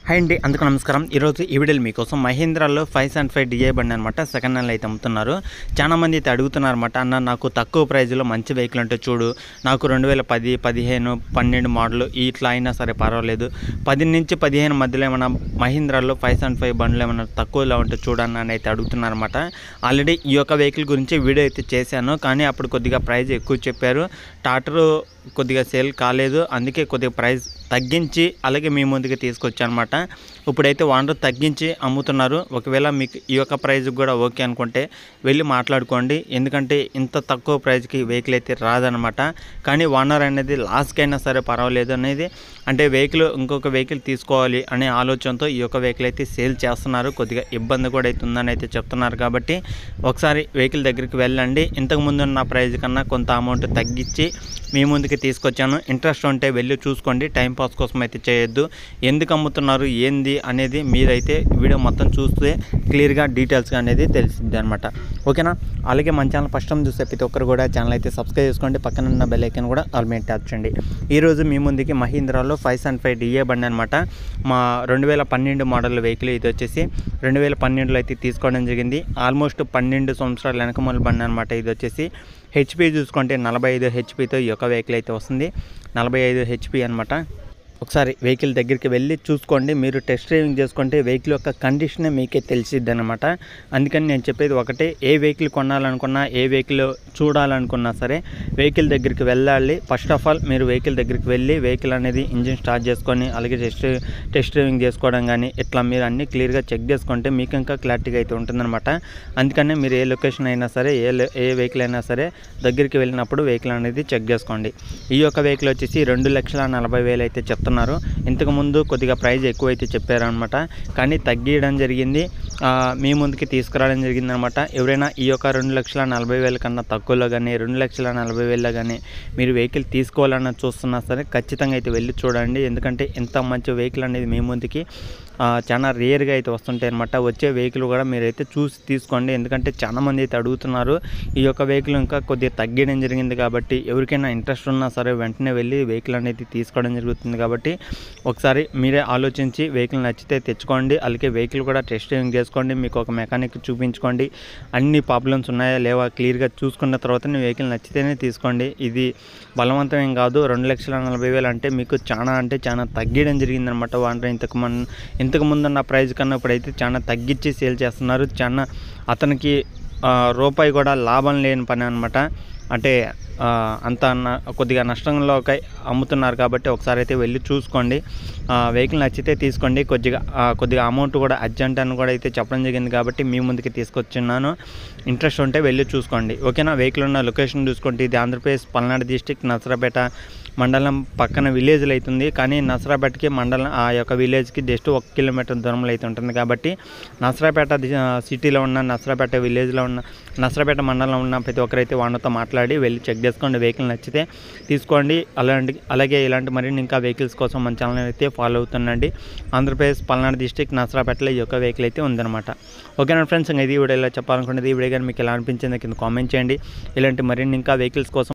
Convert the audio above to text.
hi అండి అందుకు నమస్కారం ఈరోజు ఈ వీడియోలో మీకోసం మహీంద్రాలో ఫైవ్ సెవెన్ ఫైవ్ డిఐ బండి అనమాట సెకండ్ హ్యాండ్లో అయితే అమ్ముతున్నారు చాలా మంది అయితే అడుగుతున్నారన్నమాట అన్న నాకు తక్కువ ప్రైజ్లో మంచి వెహికల్ అంటే చూడు నాకు రెండు వేల పది పదిహేను పన్నెండు మోడల్ ఇట్లా అయినా సరే పర్వాలేదు పది నుంచి పదిహేను మధ్యలో ఏమైనా మహీంద్రాలో ఫైవ్ సెవెన్ ఫైవ్ బండ్లు ఏమైనా తక్కువలో ఉంటే చూడన్న అని అయితే అడుగుతున్నారన్నమాట ఆల్రెడీ ఈ యొక్క వెహికల్ గురించి వీడియో అయితే చేశాను కానీ అప్పుడు కొద్దిగా ప్రైస్ ఎక్కువ చెప్పారు టాటరు కొద్దిగా సేల్ కాలేదు అందుకే కొద్దిగా ప్రైస్ తగ్గించి అలాగే మీ ముందుకు తీసుకొచ్చానమాట ఇప్పుడైతే ఓనర్ తగ్గించి అమ్ముతున్నారు ఒకవేళ మీకు ఈ యొక్క ప్రైస్ కూడా ఓకే అనుకుంటే వెళ్ళి మాట్లాడుకోండి ఎందుకంటే ఇంత తక్కువ ప్రైస్కి వెహికల్ అయితే రాదనమాట కానీ ఓనర్ అనేది లాస్కి అయినా సరే పర్వాలేదు అనేది అంటే వెహికల్ ఇంకొక వెహికల్ తీసుకోవాలి అనే ఆలోచనతో ఈ యొక్క వెహికల్ అయితే సేల్ చేస్తున్నారు కొద్దిగా ఇబ్బంది కూడా అవుతుందని అయితే చెప్తున్నారు కాబట్టి ఒకసారి వెహికల్ దగ్గరికి వెళ్ళండి ఇంతకుముందు ఉన్న ప్రైస్ కన్నా కొంత అమౌంట్ తగ్గించి మీ ముందుకి తీసుకొచ్చాను ఇంట్రెస్ట్ ఉంటే వెళ్ళి చూసుకోండి టైం పాస్ కోసం అయితే చేయొద్దు ఎందుకు అమ్ముతున్నారు ఏంది అనేది మీరైతే వీడియో మొత్తం చూస్తే క్లియర్గా డీటెయిల్స్గా అనేది తెలిసింది అనమాట ఓకేనా అలాగే మన ఛానల్ ఫస్ట్ టైం చూస్తే ప్రతి ఒక్కరు కూడా ఛానల్ అయితే సబ్స్క్రైబ్ చేసుకోండి పక్కన ఉన్న బెల్ ఐకన్ కూడా ఆల్ మీద ట్యాప్ చేయండి ఈరోజు మీ ముందుకి మహీంద్రాలో ఫైవ్ సెవెన్ ఫైవ్ డిఏ బండి అనమాట మా రెండు వేల పన్నెండు మోడల్ వెహికల్ ఇది వచ్చేసి రెండు వేల పన్నెండులో అయితే తీసుకోవడం జరిగింది ఆల్మోస్ట్ పన్నెండు సంవత్సరాల వెనక మొదలు బండి అనమాట ఇది వచ్చేసి హెచ్పి చూసుకుంటే నలభై ఐదు హెచ్పితో ఈ యొక్క వెహికల్ అయితే వస్తుంది నలభై ఐదు హెచ్పి అనమాట ఒకసారి వెహికల్ దగ్గరికి వెళ్ళి చూసుకోండి మీరు టెస్ట్ డ్రైవింగ్ చేసుకుంటే వెహికల్ యొక్క కండిషనే మీకే తెలిసిద్ది అనమాట అందుకని నేను చెప్పేది ఒకటే ఏ వెహికల్ కొనాలనుకున్నా ఏ వెహికల్ చూడాలనుకున్నా సరే వెహికల్ దగ్గరికి వెళ్ళాలి ఫస్ట్ ఆఫ్ ఆల్ మీరు వెహికల్ దగ్గరికి వెళ్ళి వెహికల్ అనేది ఇంజిన్ స్టార్ట్ చేసుకొని అలాగే టెస్ట్ టెస్ట్ డ్రైవింగ్ చేసుకోవడం కానీ ఇట్లా మీరు అన్నీ క్లియర్గా చెక్ చేసుకుంటే మీకు ఇంకా క్లారిటీగా అయితే ఉంటుందన్నమాట అందుకనే మీరు ఏ లొకేషన్ అయినా సరే ఏ లొ- ఏ వెహికల్ అయినా సరే దగ్గరికి వెళ్ళినప్పుడు వెహికల్ అనేది చెక్ చేసుకోండి ఈ యొక్క వెహికల్ వచ్చేసి రెండు లక్షల నలభై వేలు అయితే చెప్తున్నారు ఇంతకుముందు కొద్దిగా ప్రైస్ ఎక్కువ అయితే చెప్పారనమాట కానీ తగ్గియడం జరిగింది ఆ, మీ ముందుకి తీసుకురావడం జరిగింది అనమాట ఎవరైనా ఈ యొక్క రెండు లక్షల నలభై వేల కన్నా తక్కువలో కానీ రెండు లక్షల నలభై వేలలో కానీ మీరు వెహికల్ తీసుకోవాలన్న చూస్తున్నా సరే ఖచ్చితంగా అయితే వెళ్ళి చూడండి ఎందుకంటే ఇంత మంచి వెహికల్ అనేది మీ ముందుకి ఆ, చాలా రేర్గా అయితే వస్తుంటాయి అనమాట వచ్చే వెహికల్ కూడా మీరైతే చూసి తీసుకోండి ఎందుకంటే చాలా మంది అయితే అడుగుతున్నారు ఈ యొక్క వెహికల్ ఇంకా కొద్దిగా తగ్గడం జరిగింది కాబట్టి ఎవరికైనా ఇంట్రెస్ట్ ఉన్నా సరే వెంటనే వెళ్ళి వెహికల్ అనేది తీసుకోవడం జరుగుతుంది కాబట్టి ఒకసారి మీరే ఆలోచించి వెహికల్ నచ్చితే తెచ్చుకోండి అలాగే వెహికల్ కూడా టెస్ట్ డ్రైవింగ్ చేసుకోండి మీకు ఒక మెకానిక్ చూపించుకోండి అన్ని ప్రాబ్లమ్స్ ఉన్నాయా లేవా క్లియర్గా చూసుకున్న తర్వాత వెహికల్ నచ్చితేనే తీసుకోండి ఇది బలవంతం ఏం కాదు రెండు లక్షల నలభై వేలు అంటే మీకు చాలా అంటే చాలా తగ్గడం జరిగిందనమాట వాంటర్ ఇంతకు మన ఇంతకు ముందున్న ప్రైస్ కన్నా ఇప్పుడైతే చాలా తగ్గించి సేల్ చేస్తున్నారు చాలా అతనికి ఆ, రూపాయి కూడా లాభం లేని పని అనమాట అంటే ఆ, అంత న- కొద్దిగా నష్టంలో ఒక- అమ్ముతున్నారు కాబట్టి ఒకసారి అయితే వెళ్ళి చూసుకోండి ఆ, వెహికల్ నచ్చితే తీసుకోండి కొద్దిగా ఆ, కొద్దిగా అమౌంట్ కూడా అర్జెంట్ అని కూడా అయితే చెప్పడం జరిగింది కాబట్టి మీ ముందుకి తీసుకొచ్చున్నాను ఇంట్రెస్ట్ ఉంటే వెళ్ళి చూసుకోండి ఓకేనా వెహికల్ ఉన్న లొకేషన్ చూసుకోండి ఇది ఆంధ్రప్రదేశ్ పల్నాడు డిస్టిక్ నసరాపేట మండలం పక్కన విలేజ్లో అవుతుంది కానీ నసరాపేటకి మండలం ఆ యొక్క విలేజ్కి జస్ట్ ఒక కిలోమీటర్ దూరంలో అయితే ఉంటుంది కాబట్టి నసరాపేట ది- ఆ, సిటీలో ఉన్న నసరాపేట విలేజ్లో ఉన్న నసరాపేట మండలంలో ఉన్న ప్రతి ఒక్కరైతే వాళ్ళతో మాట్లాడి వెళ్ళి చెక్ చేసుకోండి వెహికల్ నచ్చితే తీసుకోండి అలాంటి అలాగే ఇలాంటి మరిన్ని ఇంకా వెహికల్స్ కోసం మన ఛానల్ అయితే ఫాలో అవుతుండండి ఆంధ్రప్రదేశ్ పల్నాడు డిస్టిక్ నసరాపేటలో ఈ యొక్క వెహికల్ అయితే ఉందన్నమాట ఓకేనా ఫ్రెండ్స్ ఇంకా ఇది వీడియోలో చెప్పాలనుకున్నది ఈ వీడియో కానీ మీకు ఎలా అనిపించింది కింద కామెంట్ చేయండి ఇలాంటి మరిన్ని ఇంకా వెహికల్స్ కోసం